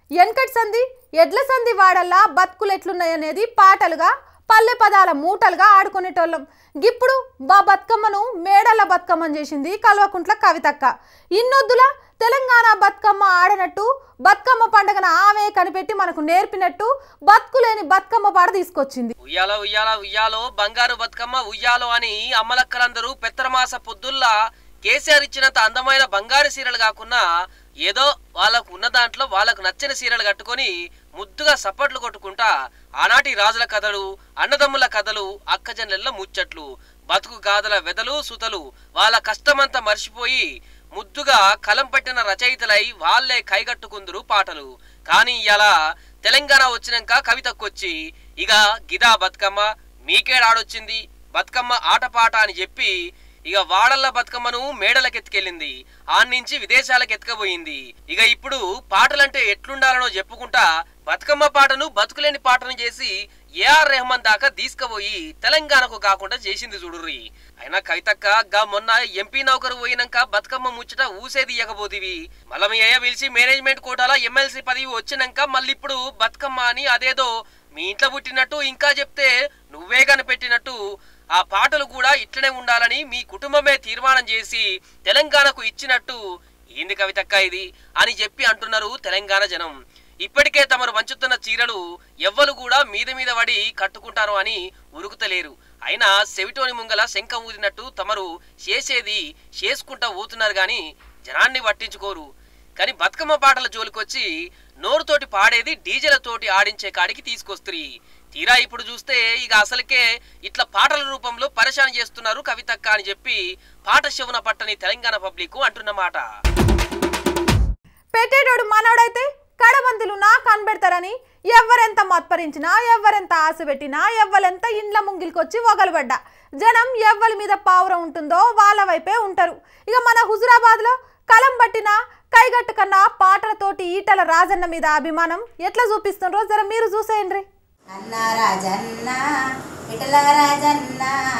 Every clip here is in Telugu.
వెనకటి సంధి ఎడ్ల సంధి వాడల్లా బతుకులు ఎట్లున్నాయనేది పాటలుగా పల్లె పదాల మూటలుగా ఆడుకునేటోళ్ళం గిప్పుడు బా బతుకమ్మను మేడల బతుకమ్మని చేసింది కల్వకుంట్ల కవితక్క ఇన్నొద్దుల తెలంగాణ బతుకమ్మ ఆడనట్టు బతుకమ్మ పండుగన ఆమె కనిపెట్టి మనకు నేర్పినట్టు బతుకులేని బతుకమ్మ పాట తీసుకొచ్చింది ఉయ్యాలో ఉయ్యాల ఉయ్యాలో బంగారు బతుకమ్మ ఉయ్యాలో అని అమ్మలక్కలందరూ పెత్తరమాస పొద్దుల్లా కేసీఆర్ ఇచ్చినంత అందమైన బంగారు సీరలు కాకుండా ఏదో వాళ్ళకు ఉన్న దాంట్లో వాళ్ళకు నచ్చిన సీరలు కట్టుకొని ముద్దుగా సప్పట్లు కొట్టుకుంటా ఆనాటి రాజుల కథలు అన్నదమ్ముల కథలు అక్కజనుల ముచ్చట్లు బతుకు గాథల వెదలు సుతలు వాళ్ళ కష్టమంతా మర్చిపోయి ముద్దుగా కలం పట్టిన రచయితలై వాళ్ళే కైగట్టుకుందురు పాటలు కానీ ఇలా తెలంగాణ వచ్చినాక కవితకొచ్చి ఇక గిదా బతుకమ్మ మీకేడాడొచ్చింది బతుకమ్మ ఆటపాట అని చెప్పి ఇక వాడల్ల బతుకమ్మను మేడలకెత్తుకెళ్ళింది ఆన్ నుంచి విదేశాలకు ఎత్తుకపోయింది ఇక ఇప్పుడు పాటలంటే ఎట్లుండాలనో చెప్పుకుంటా బతుకమ్మ పాటను బతుకులేని పాటను చేసి ఏఆర్ రెహమాన్ దాకా తీసుకుపోయి తెలంగాణకు కాకుండా చేసింది చూడుర్రి అయినా కవితక్క గా మొన్న ఎంపీ నౌకరు పోయినాక బతుకమ్మ ముచ్చట ఊసేది ఇయ్యకపోతివి మళ్ళీ మీ అయ్య పిలిచి మేనేజ్మెంట్ కోటాలో ఎమ్మెల్సీ పదవి వచ్చినాక మళ్ళీ ఇప్పుడు బతుకమ్మ అని అదేదో మీ ఇంట్లో పుట్టినట్టు ఇంకా చెప్తే నువ్వే కనిపెట్టినట్టు ఆ పాటలు కూడా ఇట్లనే ఉండాలని మీ కుటుంబమే తీర్మానం చేసి తెలంగాణకు ఇచ్చినట్టు ఏంది కవితక్క ఇది అని చెప్పి అంటున్నారు తెలంగాణ జనం ఇప్పటికే తమరు వంచుతున్న చీరలు ఎవ్వరు కూడా మీద మీద పడి కట్టుకుంటారు అని ఉరుకుతలేరు అయినా సెవిటోని ముంగల శంఖ ఊదినట్టు తమరు చేసేది చేసుకుంటా పోతున్నారు గాని జనాన్ని పట్టించుకోరు కానీ బతుకమ్మ పాటల జోలికొచ్చి నోరుతోటి పాడేది డీజేలతోటి ఆడించే కాడికి తీసుకొస్తుంది తీరా ఇప్పుడు చూస్తే ఇక అసలుకే ఇట్లా పాటల రూపంలో పరిశాన్ చేస్తున్నారు కవితక్క అని చెప్పి పాట శివన పట్టని తెలంగాణ పబ్లిక్ అంటున్నమాట పెట్టేటోడు మనోడైతే కడబంతులు నా కనబెడతారని ఎవరెంత మత్పరించినా ఎవరెంత ఆశ పెట్టినా ఎవ్వలెంత ఇండ్ల ముంగిలికొచ్చి ఒగలబడ్డా జనం ఎవ్వరి మీద పావురం ఉంటుందో వాళ్ళ వైపే ఉంటారు ఇక మన హుజురాబాద్లో కలం పట్టిన కైగట్టు కన్నా పాటలతోటి ఈటల రాజన్న మీద అభిమానం ఎట్లా చూపిస్తుండ్రో జర మీరు చూసేయండి అన్న రాజన్న ఇటల రాజన్న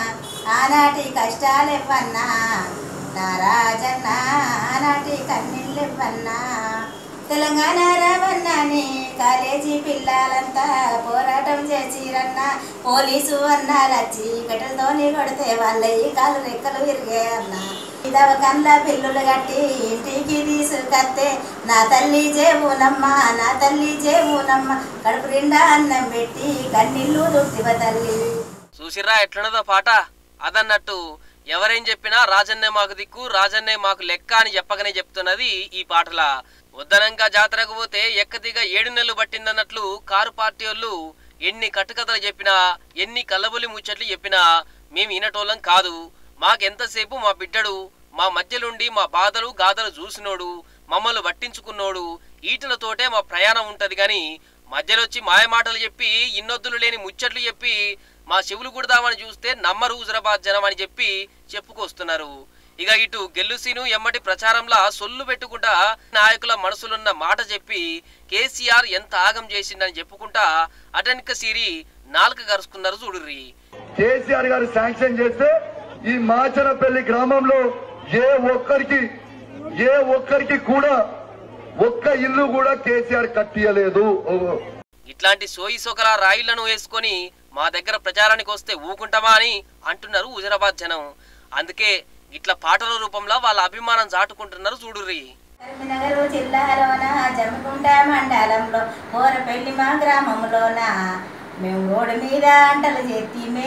ఆనాటి కష్టాలివ్వన్నా నా రాజన్న ఆనాటి కన్నీళ్ళివ్వన్నా తెలంగాణ రావన్నాని కాలేజీ పిల్లలంతా పోరాటం చేసిరన్న పోలీసు అన్నాలచ్చి కట్టెలతోని కొడితే వాళ్ళ ఈ కాలు రెక్కలు విరిగే అన్న ఇదవ కండ్ల పిల్లులు కట్టి ఇంటికి తీసుకత్తే నా తల్లి జేబునమ్మ నా తల్లి జేబునమ్మ కడుపు నిండా అన్నం పెట్టి కన్నీళ్ళు దుట్టివ తల్లి చూసిర్రా ఎట్లున్నదో పాట అదన్నట్టు ఎవరేం చెప్పినా రాజన్నే మాకు దిక్కు రాజన్నే మాకు లెక్క అని చెప్పకనే చెప్తున్నది ఈ పాటల వద్దనంగా జాతరకు పోతే ఎక్కదిగా ఏడు నెలలు పట్టిందన్నట్లు కారు పార్టీ వాళ్ళు ఎన్ని కట్టుకథలు చెప్పినా ఎన్ని కల్లబొలి ముచ్చట్లు చెప్పినా మేము వినటోళ్ళం కాదు మాకెంతసేపు మా బిడ్డడు మా మధ్యలుండి మా బాధలు గాథలు చూసినోడు మమ్మల్ని పట్టించుకున్నోడు ఈటలతోటే మా ప్రయాణం ఉంటది గాని మధ్యలోచ్చి మాయమాటలు చెప్పి ఇన్నొద్దులు లేని ముచ్చట్లు చెప్పి మా చెవులు కుడదామని చూస్తే నమ్మరు హుజరాబాద్ జనం అని చెప్పి చెప్పుకొస్తున్నారు ఇక ఇటు గెల్లుసీను ఎమ్మటి ప్రచారంలా సొల్లు పెట్టుకుంటా నాయకుల మనసులున్న మాట చెప్పి కేసీఆర్ ఎంత ఆగం చేసిండని చెప్పుకుంటా అటెన్క సిరి నాలుక కరుచుకున్నారు చూడుర్రి కేసీఆర్ గారు శాంక్షన్ చేస్తే ఈ మాచనపల్లి గ్రామంలో ఏ ఒక్కరికి ఏ ఒక్కరికి కూడా ఒక్క ఇల్లు కూడా కేసీఆర్ కట్టియలేదు ఇట్లాంటి సోయి సోకల రాయిళ్లను వేసుకొని మా దగ్గర ప్రచారానికి వస్తే ఊకుంటామా అని అంటున్నారు హుజరాబాద్ జనం అందుకే ఇట్లా పాటల రూపంలో వాళ్ళ అభిమానం చాటుకుంటున్నారు చూడుర్రి కరీంనగర్ జిల్లాలోన జమ్మికుంట మండలంలో పోరపల్లి మా గ్రామంలోన మేము రోడ్డు మీద అంటలు చెత్తిమే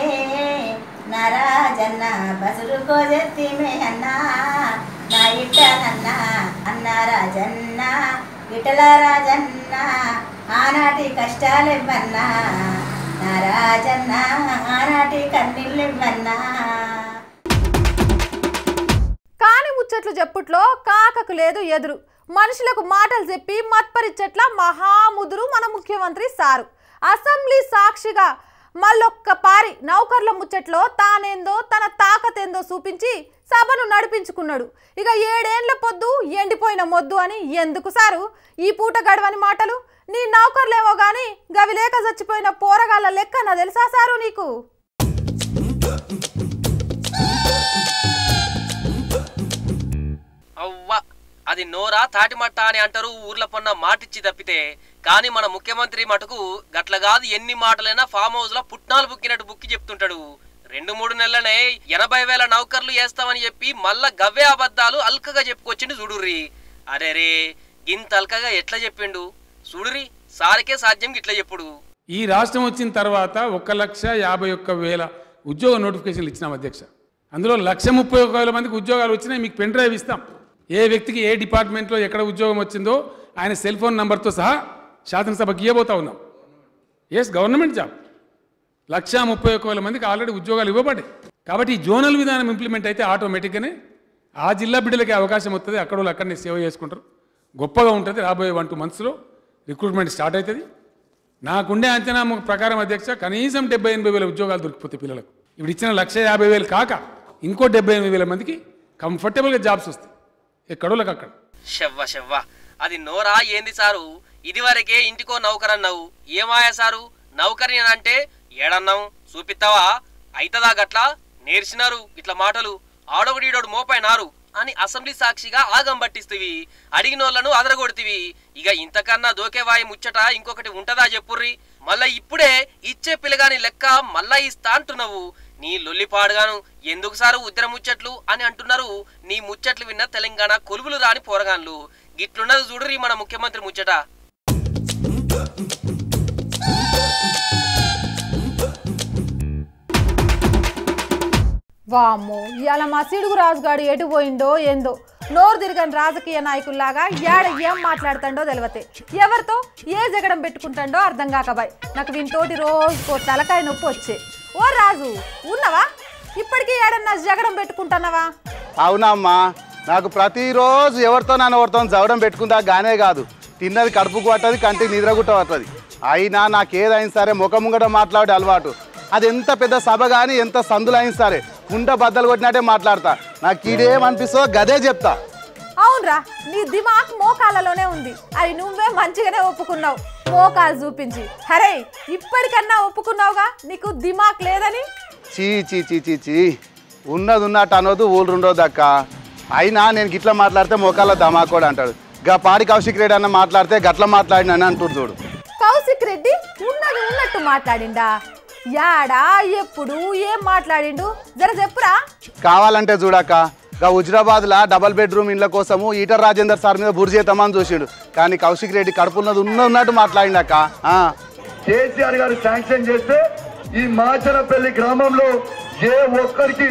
నా రాజన్న బసురుకో చెత్తిమే అన్నా నా ఇట్టనన్న అన్న రాజన్న ఇటల రాజన్న ఆనాటి కష్టాలివ్వన్నా నా రాజన్న ఆనాటి కన్నీళ్ళివ్వన్నా కాని ముచ్చట్లు చెప్పుట్లో కాకకు లేదు ఎదురు మనుషులకు మాటలు చెప్పి మత్పరిచ్చట్ల మహాముదురు మన ముఖ్యమంత్రి సారు అసెంబ్లీ సాక్షిగా మళ్ళొక్క పారి నౌకర్ల ముచ్చట్లో తానేందో తన తాకతేందో చూపించి సభను నడిపించుకున్నాడు ఇక ఏడేండ్ల పొద్దు ఎండిపోయిన మొద్దు అని ఎందుకు సారు ఈ పూట గడవని మాటలు నీ నౌకర్లేమో గాని గవి లేక చచ్చిపోయిన పోరగాళ్ళ లెక్క నా తెలుసా సారు నీకు అవ్వ అది నోరా తాటిమట్ట అని అంటారు ఊర్ల పొన్న మాటిచ్చి తప్పితే కానీ మన ముఖ్యమంత్రి మటుకు గట్ల కాదు ఎన్ని మాటలైనా ఫామ్ హౌస్ లో పుట్నాలు బుక్కినట్టు బుక్కి చెప్తుంటాడు రెండు మూడు నెలలనే ఎనభై వేల నౌకర్లు వేస్తామని చెప్పి మళ్ళా గవ్వే అబద్ధాలు అల్కగా చెప్పుకొచ్చిండు చూడుర్రి అరే రే ఇంత అల్కగా ఎట్లా చెప్పిండు చూడురి సారికే సాధ్యం ఇట్లా చెప్పుడు ఈ రాష్ట్రం వచ్చిన తర్వాత ఒక లక్ష యాభై ఒక్క వేల ఉద్యోగ నోటిఫికేషన్లు ఇచ్చినాం అధ్యక్ష అందులో లక్ష ముప్పై ఒక్క వేల మందికి ఉద్యోగాలు వచ్చినాయి మీకు పెన్ డ్రైవ్ ఇస్తాం ఏ వ్యక్తికి ఏ డిపార్ట్మెంట్లో ఎక్కడ ఉద్యోగం వచ్చిందో ఆయన సెల్ ఫోన్ నంబర్తో సహా శాసనసభకి ఇవ్వబోతా ఉన్నాం ఎస్ గవర్నమెంట్ జాబ్ లక్ష ముప్పై ఒక్క వేల మందికి ఆల్రెడీ ఉద్యోగాలు ఇవ్వబడ్డాయి కాబట్టి ఈ జోనల్ విధానం ఇంప్లిమెంట్ అయితే ఆటోమేటిక్గానే ఆ జిల్లా బిడ్డలకి అవకాశం వస్తుంది అక్కడ వాళ్ళు అక్కడనే సేవ చేసుకుంటారు గొప్పగా ఉంటుంది రాబోయే వన్ టూ మంత్స్లో రిక్రూట్మెంట్ స్టార్ట్ అవుతుంది నాకుండే అంచనా ప్రకారం అధ్యక్ష కనీసం డెబ్బై ఎనభై వేల ఉద్యోగాలు దొరికిపోతాయి పిల్లలకు ఇప్పుడు ఇచ్చిన లక్ష యాభై వేలు కాక ఇంకో డెబ్బై ఎనభై వేల మందికి కంఫర్టబుల్గా జాబ్స్ వస్తాయి ఎక్కడోళ్ళకి అక్కడ షవ్వ షవ్వ అది నోరా ఏంది సారు ఇదివరకే ఇంటికో నౌకరన్నావు ఏమాయా సారు నౌకరి అని అంటే ఏడన్నావు చూపిస్తావా అయితదా గట్లా నేర్చినారు ఇట్లా మాటలు ఆడొకడీడోడు మోపైనారు అని అసెంబ్లీ సాక్షిగా ఆగం పట్టిస్తువి అడిగినోళ్లను అదరగొడుతివి ఇక ఇంతకన్నా దోకేవాయి ముచ్చట ఇంకొకటి ఉంటదా చెప్పుర్రి మళ్ళా ఇప్పుడే ఇచ్చే పిల్లగాని లెక్క మళ్ళా ఇస్తా అంటున్నావు నీ లొల్లిపాడుగాను ఎందుకు సారు ఉద్దర ముచ్చట్లు అని అంటున్నారు నీ ముచ్చట్లు విన్న తెలంగాణ కొలువులు రాని పోరగాన్లు గిట్లున్నది చూడురి మన ముఖ్యమంత్రి ముచ్చట వామ్మో ఇవాళ మా సిడుగు రాజుగాడు ఎటు పోయిండో ఏందో నోరు తిరగని రాజకీయ నాయకుల్లాగా ఏడ ఏం మాట్లాడుతాడో తెలియతే ఎవరితో ఏ జగడం పెట్టుకుంటాడో అర్థం కాకబాయ్ నాకు వీనితోటి రోజుకో తలకాయ నొప్పి వచ్చే ఓ రాజు ఉన్నవా ఇప్పటికీ ఏడన్నా జగడం పెట్టుకుంటున్నావా అవునమ్మా నాకు ప్రతిరోజు ఎవరితో నన్ను ఎవరితో జవడం పెట్టుకుందా గానే కాదు తిన్నది కడుపుకు పట్టది కంటికి నిద్రగుట్ట పట్టది అయినా నాకు ఏదైనా సరే ముఖం ముంగట మాట్లాడే అలవాటు అది ఎంత పెద్ద సభ కానీ ఎంత సందులు అయినా సరే కుంట బద్దలు కొట్టినట్టే మాట్లాడతా నాకు ఈడేమనిపిస్తుందో గదే చెప్తా అవునరా నీ దిమాక్ మోకాళ్ళలోనే ఉంది అది నువ్వే మంచిగానే ఒప్పుకున్నావు మోకాలు చూపించి హరే ఇప్పటికన్నా ఒప్పుకున్నావుగా నీకు దిమాక్ లేదని చీ చీ చీ చీ చీ ఉన్నది ఉన్నట్టు అనొద్దు ఊళ్ళు ఉండదు అక్క అయినా నేను గిట్లా మాట్లాడితే మోకాళ్ళ దమాకోడు అంటాడు గా పాడి కౌశిక్ రెడ్డి అన్న మాట్లాడితే గట్ల మాట్లాడినని అంటుడు చూడు కౌశిక్ రెడ్డి ఉన్నది ఉన్నట్టు మాట్లాడిండా యాడా ఎప్పుడు ఏం మాట్లాడిండు జర చెప్పురా కావాలంటే చూడక్క గా హుజరాబాద్లా డబల్ బెడ్రూమ్ ఇళ్ళ కోసము ఈటర్ రాజేందర్ సార్ మీద బురి చేద్దామని చూసిండు కానీ కౌశిక్ రెడ్డి కడుపున్నది ఉన్న ఉన్నట్టు మాట్లాడిండక్క ఆ. కేసీఆర్ గారు శాంక్షన్ చేస్తే ఈ మాచనపల్లి గ్రామంలో ఏ ఒక్కరికి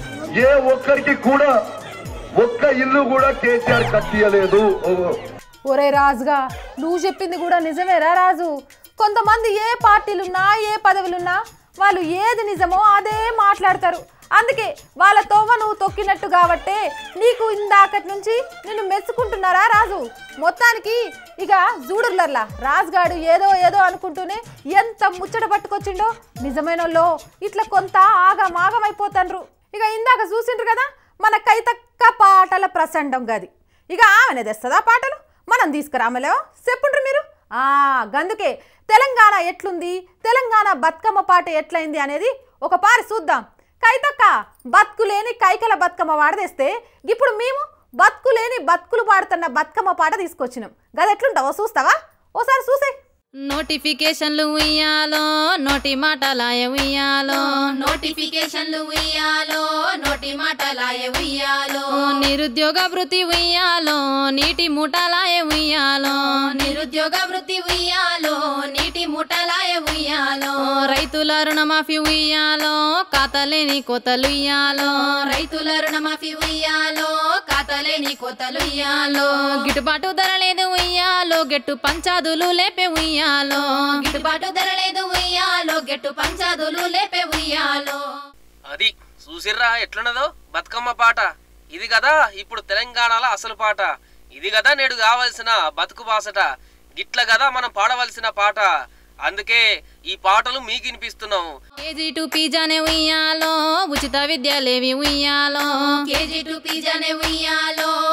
ఏ ఒక్కరికి కూడా ఒక్క ఇల్లు కూడా కేసీఆర్ కట్టియలేదు ఓ. ఒరే రాజుగా నువ్వు చెప్పింది కూడా నిజమేరా రాజు కొంతమంది ఏ పార్టీలున్నా ఏ పదవులున్నా వాళ్ళు ఏది నిజమో అదే మాట్లాడతారు అందుకే వాళ్ళ తోవ నువ్వు తొక్కినట్టు కాబట్టే నీకు ఇందాకటి నుంచి నిన్ను మెచ్చుకుంటున్నారా రాజు మొత్తానికి ఇక జూడుర్లర్లా రాజుగాడు ఏదో ఏదో అనుకుంటూనే ఎంత ముచ్చట పట్టుకొచ్చిండో నిజమైనలో ఇట్లా కొంత ఆగమాగం అయిపోతాండ్రు ఇక ఇందాక చూసిండ్రు కదా మన కైతక్క పాటల ప్రసండం గది ఇక ఆమెనే తెస్తుందా పాటలు మనం తీసుకురామలేవో చెప్పుండ్రు మీరు ఆ గందుకే తెలంగాణ ఎట్లుంది తెలంగాణ బతుకమ్మ పాట ఎట్లయింది అనేది ఒక పారి చూద్దాం కైతక్క బతుకులేని కైకల బతుకమ్మ వాడదేస్తే ఇప్పుడు మేము బతుకులేని బతుకులు పాడుతున్న బతుకమ్మ పాట తీసుకొచ్చినాం గది ఎట్లుంటావో చూస్తావా ఓసారి చూసే నోటిఫికేషన్లు ఉయ్యాలో నోటి మాటలాయ ఉయ్యాలో నోటిఫికేషన్లు ఉయ్యాలో నోటి మాటలాయ ఉయ్యాలో నిరుద్యోగ వృత్తి ఉయ్యాలో నీటి మూటలాయ ఉయ్యాలో నిరుద్యోగ వృత్తి ఉయ్యాలో నీటి ముఠలాయ ఉయ్యాలో రైతుల రుణమాఫీ ఉయ్యాలో కాతలేని కోతలు ఉయ్యాలో రైతుల రుణమాఫీ ఉయ్యాలో ఖాతాలేని కోతలు ఉయ్యాలో గిట్టుబాటు ధర లేదు ఉయ్యాలో గెట్టు పంచాదులు లేపే ఉయ్యాలో గిట్టుబాటు ధర లేదు ఉయ్యాలో గెట్టు పంచాదులు లేపే ఉయ్యాలో అది చూసిర్రా ఎట్లున్నదో బతుకమ్మ పాట ఇది కదా ఇప్పుడు తెలంగాణలో అసలు పాట ఇది కదా నేడు కావలసిన బతుకు బాసట గిట్ల కదా మనం పాడవలసిన పాట అందుకే ఈ పాటలు మీకు వినిపిస్తున్నాం కేజీ టు పీజానే ఉయ్యాలో ఉచిత విద్యలేవి ఉయ్యాలో కేజీ టు పిజ్జానే ఉయ్యాలో ఉచిత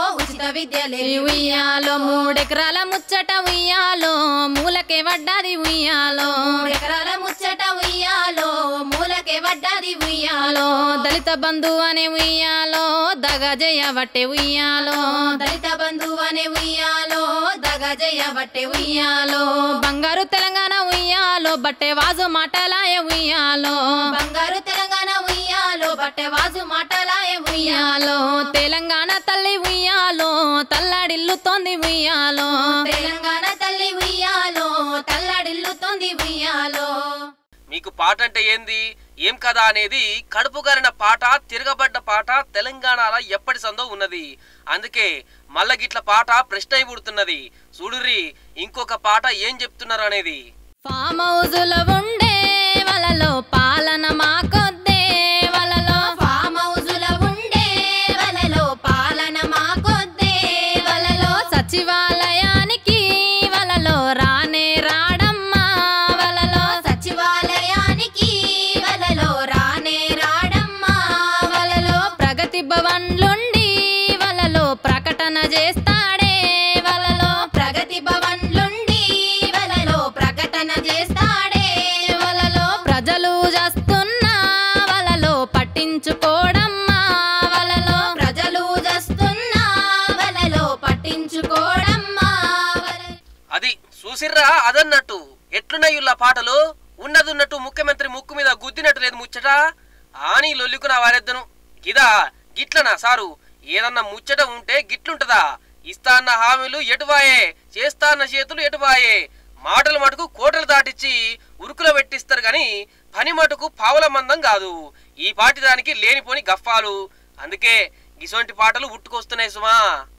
ఉచిత విద్య ఈ లేదు ఉయ్యాలో మూడెకరాల ముచ్చట ఉయ్యాలో మూలకే వడ్డాది ఉయ్యాలో ఎకరాల ముచ్చట ఉయ్యాలో మూలకే వడ్డాది ఉయ్యాలో ఉయ్యాలో దళిత బంధు అనే ఉయ్యాలో దగ జయవట్టే ఉయ్యాలో దళిత బంధువు అనే ఉయ్యాలో దగ జయబట్టే ఉయ్యాలో ఉయ్యాలో బంగారు తెలంగాణ ఉయ్యాలో బట్టే వాజు మాటలాయ ఉయ్యాలో బంగారు తెలంగాణ ఉయ్యాలో బట్టె వాజు మాటలాయ ఉయ్యాలో ఉయ్యాలో తెలంగాణ తల్లి ఉయ్యాలో తల్లడిల్లుతోంది ఉయ్యాలో తెలంగాణ తల్లి ఉయ్యాలో తల్లడిల్లుతోంది ఉయ్యాలో మీకు పాట అంటే ఏంది ఏం కదా అనేది కడుపు గారిన పాట తిరగబడ్డ పాట తెలంగాణలో ఎప్పటి సందో ఉన్నది అందుకే మల్ల గిట్ల పాట ప్రశ్న అయి పుడుతున్నది చూడుర్రి ఇంకొక పాట ఏం చెప్తున్నారు అనేది ఫామ్ హౌజులో ఉండే వలలో పాలన మాకొద్దే వలలో ఫామ్ హౌజుల ఉండే వలలో పాలన మాకొద్దే వలలో సచివాలయానికి వలలో రానే రాడమ్మా వలలో సచివాలయానికి వలలో రానే రాడమ్మా వలలో ప్రగతి భవన్లుండి వలలో ప్రకటన చేస్తాడే వలలో ప్రగతి భవన్లుండి వలలో ప్రకటన చేస్తాడే వలలో ప్రజలు చేస్తున్న వలలో పట్టించుకోడమ్మా వలలో ప్రజలు జస్తున్న వలలో పట్టించుకోడమ్మా వలలో అది చూసిర్రా అదన్నట్టు ఎట్లున్నాయి ఇళ్ళ పాటలు ఉన్నదున్నట్టు ముఖ్యమంత్రి ముక్కు మీద గుద్దినట్టు లేదు ముచ్చట ఆని లొల్లికున వారెద్దను గిదా గిట్లనా సారు ఏదన్నా ముచ్చట ఉంటే గిట్లుంటదా ఇస్తా అన్న హామీలు ఎటువాయే చేస్తా అన్న చేతులు ఎటువాయే మాటలు మటుకు కోటలు దాటిచ్చి ఉరుకులో పెట్టిస్తారు గాని పని మటుకు పావుల మందం కాదు ఈ పాటి దానికి లేనిపోని గఫాలు అందుకే గిసొంటి పాటలు ఉట్టుకొస్తున్నాయి సుమా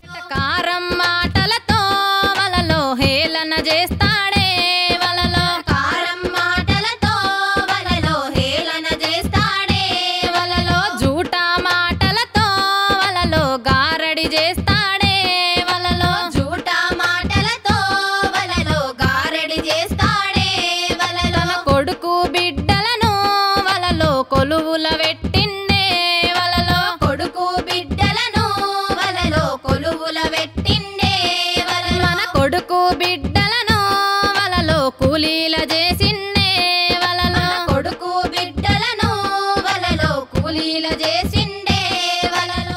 కారం మాటలతో వలలో హేళన చేస్తాడే వలలో కారం మాటలతో వలలో హేళన చేస్తాడే వలలో జూటా మాటలతో వలలో గారడి చేస్తాడే వలలో జూటా మాటలతో వలలో గారడి చేస్తాడే వలలో తన కొడుకు బిడ్డలను వలలో కొలువుల పెట్టిండే వలలో కొడుకు బిడ్డలను వలలో కొలువుల పెట్టిండే వలలో మన కొడుకు బిడ్డలను వలలో కూలీల చేసిండే వలలో కొడుకు బిడ్డలను వలలో కూలీల చేసిండే వలలో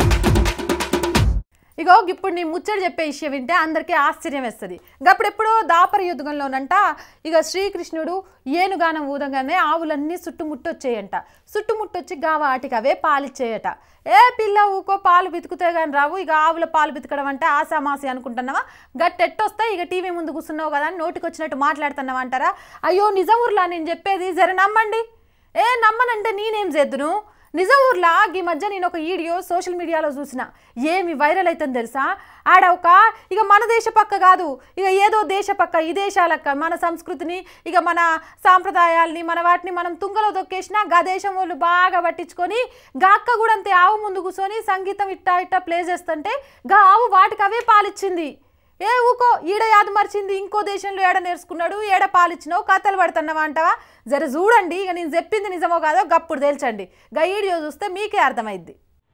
ఇగో ఇప్పుడు నీ ముచ్చట చెప్పే విషయం వింటే అందరికీ ఆశ్చర్యం వేస్తుంది గప్పుడెప్పుడో దాపర యుద్ధంలోనంట ఇక శ్రీకృష్ణుడు ఏనుగానం ఊదంగానే ఆవులన్నీ చుట్టుముట్టొచ్చేయంట చుట్టుముట్టొచ్చి గా వాటికి అవే పాలిచ్చేయట ఏ పిల్ల ఊకో పాలు బితుకుతే కానీ రావు ఇక ఆవుల పాలు బితకడం అంటే ఆసామాసి అనుకుంటున్నావా గట్టెట్టొస్తాయి ఇక టీవీ ముందు కూర్చున్నావు కదా అని నోటికి వచ్చినట్టు మాట్లాడుతున్నావా అంటారా అయ్యో నిజం ఊర్లా నేను చెప్పేది జర నమ్మండి ఏ నమ్మనంటే నేనేం చేద్దును నిజం ఊర్లా ఈ మధ్య నేను ఒక వీడియో సోషల్ మీడియాలో చూసిన ఏమి వైరల్ అవుతుంది తెలుసా ఆడ ఒక ఇక మన దేశ పక్క కాదు ఇక ఏదో దేశ పక్క ఈ దేశాలక్క మన సంస్కృతిని ఇక మన సాంప్రదాయాల్ని మన వాటిని మనం తుంగలో దొక్కేసిన గా దేశం వాళ్ళు బాగా పట్టించుకొని గా అక్క కూడా అంతే ఆవు ముందు కూర్చొని సంగీతం ఇట్టా ఇట్టా ప్లే చేస్తుంటే గా ఆవు వాటికి అవే పాలిచ్చింది ఏ ఊకో ఈడ యాద మర్చింది ఇంకో దేశంలో ఏడ నేర్చుకున్నాడు ఏడ పాలిచ్చినావు కథలు పడుతున్నావా అంటావా జర చూడండి ఇక నేను చెప్పింది నిజమో కాదో గప్పుడు తేల్చండి గా వీడియో చూస్తే మీకే అర్థమైద్ది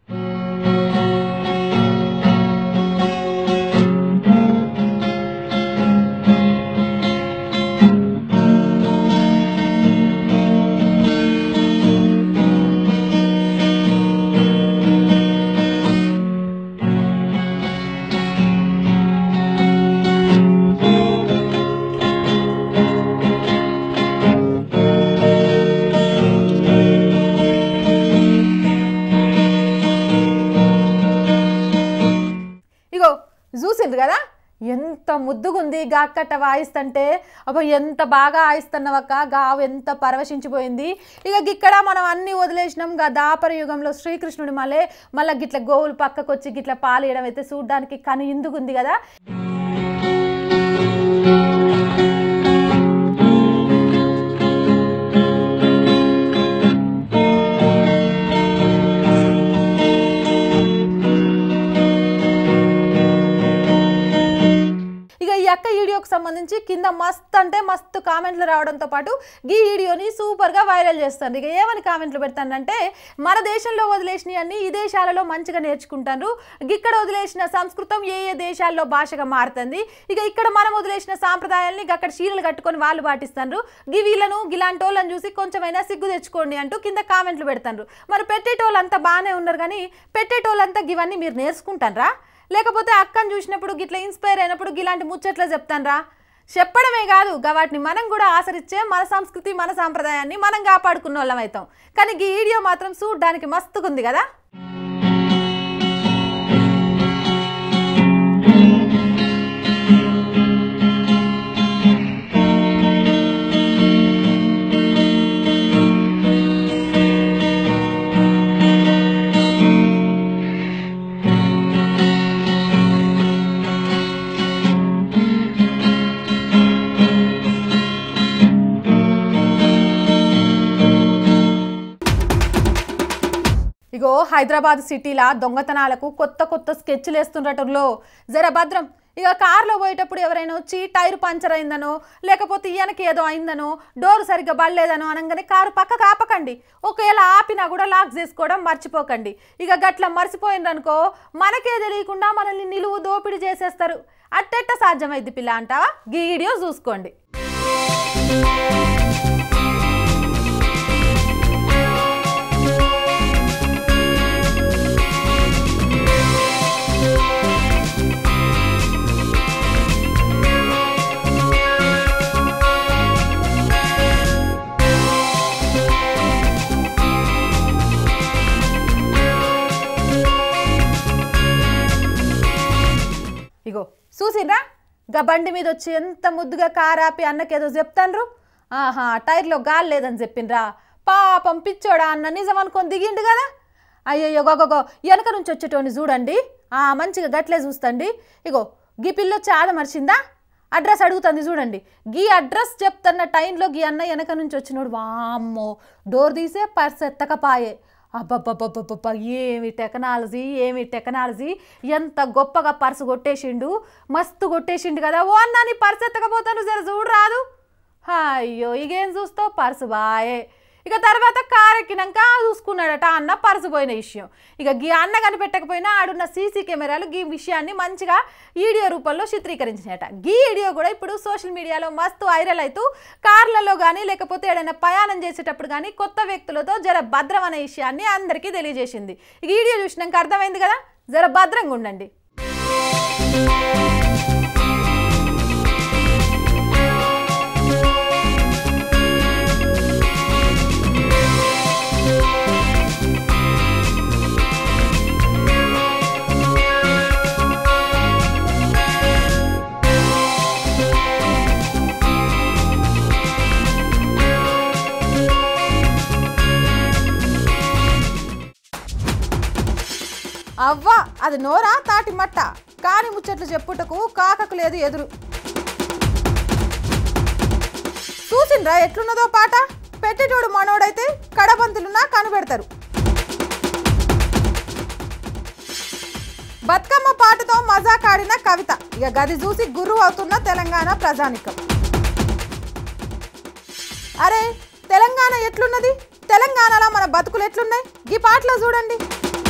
ఇగో చూసిండ్రు కదా ఎంత ముద్దుగుంది గా అక్కట వాయిస్తుంటే అబ్బా ఎంత బాగా ఆయిస్తున్నావక్క గావు ఎంత పరవశించిపోయింది ఇక ఇక్కడ మనం అన్ని వదిలేసినాం గా దాపర యుగంలో శ్రీకృష్ణుడు మళ్ళీ మళ్ళీ గిట్ల గోవులు పక్కకు వచ్చి గిట్ల పాలేయడం అయితే చూడ్డానికి కను ఇందుగుంది కదా ఇక ఈ అక్క వీడియోకి సంబంధించి కింద మస్త్ అంటే మస్తు కామెంట్లు రావడంతో పాటు ఈ వీడియోని సూపర్గా వైరల్ చేస్తారు ఇక ఏమని కామెంట్లు పెడతానంటే మన దేశంలో వదిలేసినవి అన్ని ఈ దేశాలలో మంచిగా నేర్చుకుంటారు ఇక్కడ వదిలేసిన సంస్కృతం ఏ ఏ దేశాల్లో భాషగా మారుతుంది ఇక ఇక్కడ మనం వదిలేసిన సాంప్రదాయాల్ని అక్కడ చీరలు కట్టుకొని వాళ్ళు పాటిస్తారు గి వీళ్ళను గిలాంటి వాళ్ళని చూసి కొంచెమైనా సిగ్గు తెచ్చుకోండి అంటూ కింద కామెంట్లు పెడతారు మరి పెట్టేటోళ్ళు అంతా బాగానే ఉన్నారు కానీ పెట్టేటోళ్ళంతా ఇవన్నీ మీరు నేర్చుకుంటారా లేకపోతే అక్కని చూసినప్పుడు గిట్లా ఇన్స్పైర్ అయినప్పుడు ఇలాంటి ముచ్చట్లా చెప్తానరా చెప్పడమే కాదు గా వాటిని మనం కూడా ఆచరించే మన సంస్కృతి మన సాంప్రదాయాన్ని మనం కాపాడుకున్న వాళ్ళం అవుతాం కానీ ఈ వీడియో మాత్రం చూడ్డానికి మస్తుగుంది కదా ఇగో హైదరాబాద్ సిటీలా దొంగతనాలకు కొత్త కొత్త స్కెచ్లు వేస్తుండటంలో జర భద్రం ఇక కార్లో పోయేటప్పుడు ఎవరైనా వచ్చి టైర్ పంచర్ అయిందనో లేకపోతే ఈయనకి ఏదో అయిందనో డోర్ సరిగ్గా బడలేదనో అనగానే కారు పక్కకు ఆపకండి ఒకవేళ ఆపినా కూడా లాక్ చేసుకోవడం మర్చిపోకండి ఇక గట్ల మర్చిపోయిందనుకో మనకే తెలియకుండా మనల్ని నిలువు దోపిడీ చేసేస్తారు అట్టెట్ట సాధ్యమైంది పిల్ల అంటావా గీ వీడియో చూసుకోండి ఇగో చూసిండ్రా గా బండి మీద వచ్చి ఎంత ముద్దుగా కారాపి అన్నకేదో చెప్తాన్రు ఆహా టైర్లో గాలి లేదని చెప్పిండ్రా పాపం పిచ్చోడా అన్న నిజం అనుకొని దిగిండు కదా అయ్యయ్యో గోగో వెనక నుంచి వచ్చేటోని చూడండి ఆ మంచిగా గట్లే చూస్తండి ఇగో గీ పిల్ల చాలా మర్చిందా అడ్రస్ అడుగుతుంది చూడండి గీ అడ్రస్ చెప్తున్న టైంలో గీ అన్న వెనక నుంచి వచ్చినోడు వామ్మో డోర్ తీసే పర్స్ ఎత్తకపాయే అబ్బబ్బబ్బబ్బబ్బ ఏమి టెక్నాలజీ ఏమి టెక్నాలజీ ఎంత గొప్పగా పర్సు కొట్టేసిండు మస్తు కొట్టేసిండు కదా ఓ అన్న నీ పర్సు ఎత్తకపోతాను జర చూడు రాదు అయ్యో ఇగేం చూస్తావు పర్సు బాయే ఇక తర్వాత కారు ఎక్కినాక చూసుకున్నాడట అన్న పర్సు పోయిన విషయం ఇక గీ అన్న కనిపెట్టకపోయినా ఆడున్న సీసీ కెమెరాలు గీ విషయాన్ని మంచిగా వీడియో రూపంలో చిత్రీకరించినట గీ వీడియో కూడా ఇప్పుడు సోషల్ మీడియాలో మస్తు వైరల్ అవుతూ కార్లలో కానీ లేకపోతే ఏదైనా ప్రయాణం చేసేటప్పుడు కానీ కొత్త వ్యక్తులతో జర భద్రం అనే విషయాన్ని అందరికీ తెలియజేసింది ఈ వీడియో చూసినాక అర్థమైంది కదా జర భద్రంగా ఉండండి అవ్వా అది నోరా తాటి మట్ట కాని ముచ్చట్లు చెప్పుటకు కాకకు లేదు ఎదురు చూసిండ్రా ఎట్లున్నదో పాట పెట్టేటోడు మనోడైతే కడబంతులున్నా కనిపెడతారు బతుకమ్మ పాటతో మజాకాడిన కవిత ఇక గది చూసి గురువు అవుతున్న తెలంగాణ ప్రజానికం అరే తెలంగాణ ఎట్లున్నది తెలంగాణలో మన బతుకులు ఎట్లున్నాయి ఈ పాటలో చూడండి